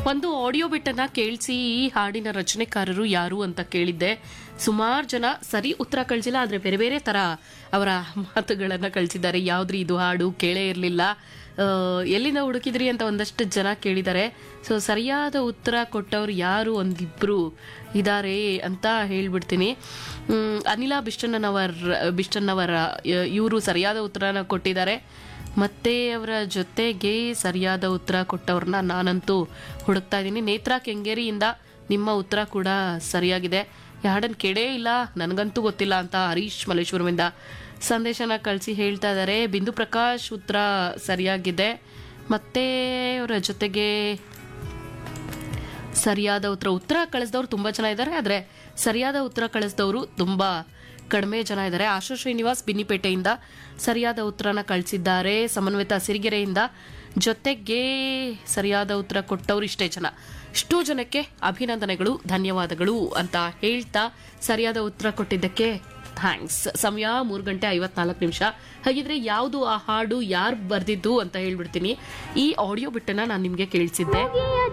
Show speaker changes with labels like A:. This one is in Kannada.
A: ಒಂದು ಆಡಿಯೋ ಬಿಟ್ಟನ್ನ ಕೇಳಿಸಿ ಈ ಹಾಡಿನ ರಚನೆಕಾರರು ಯಾರು ಅಂತ ಕೇಳಿದ್ದೆ ಸುಮಾರು ಜನ ಸರಿ ಉತ್ತರ ಕಳಿಸಿಲ್ಲ ಆದ್ರೆ ಬೇರೆ ಬೇರೆ ತರ ಅವರ ಮಾತುಗಳನ್ನ ಕಳಿಸಿದ್ದಾರೆ ಯಾವ್ದ್ರಿ ಇದು ಹಾಡು ಕೇಳೇ ಇರಲಿಲ್ಲ ಎಲ್ಲಿಂದ ಹುಡುಕಿದ್ರಿ ಅಂತ ಒಂದಷ್ಟು ಜನ ಕೇಳಿದ್ದಾರೆ ಸೊ ಸರಿಯಾದ ಉತ್ತರ ಕೊಟ್ಟವ್ರು ಯಾರು ಒಂದಿಬ್ರು ಇದ್ದಾರೆ ಅಂತ ಹೇಳ್ಬಿಡ್ತೀನಿ ಹ್ಮ್, ಅನಿಲ ಬಿಷ್ಟಣ್ಣನವರ್ ಬಿಷ್ಟಣ್ಣವರ ಇವರು ಸರಿಯಾದ ಉತ್ತರನ ಕೊಟ್ಟಿದ್ದಾರೆ ಮತ್ತೆ ಅವರ ಜೊತೆಗೆ ಸರಿಯಾದ ಉತ್ತರ ಕೊಟ್ಟವ್ರನ್ನ ನಾನಂತೂ ಹುಡುಕ್ತಾ ಇದ್ದೀನಿ ನೇತ್ರಾ ಕೆಂಗೇರಿಯಿಂದ ನಿಮ್ಮ ಉತ್ತರ ಕೂಡ ಸರಿಯಾಗಿದೆ ಈ ಹಾಡನ್ನು ಕೇಳೇ ಇಲ್ಲ ನನಗಂತೂ ಗೊತ್ತಿಲ್ಲ ಅಂತ ಹರೀಶ್ ಮಲ್ಲೇಶ್ವರಮಿಂದ ಸಂದೇಶನ ಕಳಿಸಿ ಹೇಳ್ತಾ ಇದ್ದಾರೆ ಬಿಂದು ಪ್ರಕಾಶ್ ಉತ್ತರ ಸರಿಯಾಗಿದೆ ಮತ್ತೆ ಅವರ ಜೊತೆಗೆ ಸರಿಯಾದ ಉತ್ತರ ಉತ್ತರ ಕಳಿಸಿದವರು ತುಂಬಾ ಜನ ಇದ್ದಾರೆ ಆದ್ರೆ ಸರಿಯಾದ ಉತ್ತರ ಕಳಿಸಿದವರು ತುಂಬಾ ಕಡಿಮೆ ಜನ ಇದ್ದಾರೆ ಆಶಾ ಶ್ರೀನಿವಾಸ್ ಬಿನ್ನಿಪೇಟೆಯಿಂದ ಸರಿಯಾದ ಉತ್ತರನ ಕಳಿಸಿದ್ದಾರೆ ಸಮನ್ವಿತ ಸಿರಿಗೆರೆಯಿಂದ ಜೊತೆಗೆ ಸರಿಯಾದ ಉತ್ತರ ಕೊಟ್ಟವರು ಇಷ್ಟೇ ಜನ ಇಷ್ಟೂ ಜನಕ್ಕೆ ಅಭಿನಂದನೆಗಳು ಧನ್ಯವಾದಗಳು ಅಂತ ಹೇಳ್ತಾ ಸರಿಯಾದ ಉತ್ತರ ಕೊಟ್ಟಿದ್ದಕ್ಕೆ ಥ್ಯಾಂಕ್ಸ್ ಸಮಯ ಮೂರು ಗಂಟೆ ಐವತ್ನಾಲ್ಕು ನಿಮಿಷ ಹಾಗಿದ್ರೆ ಯಾವುದು ಆ ಹಾಡು ಯಾರು ಬರ್ದಿದ್ದು ಅಂತ ಹೇಳ್ಬಿಡ್ತೀನಿ ಈ ಆಡಿಯೋ ಬಿಟ್ಟನ್ನ ನಾನು ನಿಮಗೆ ಕೇಳಿಸಿದ್ದೆ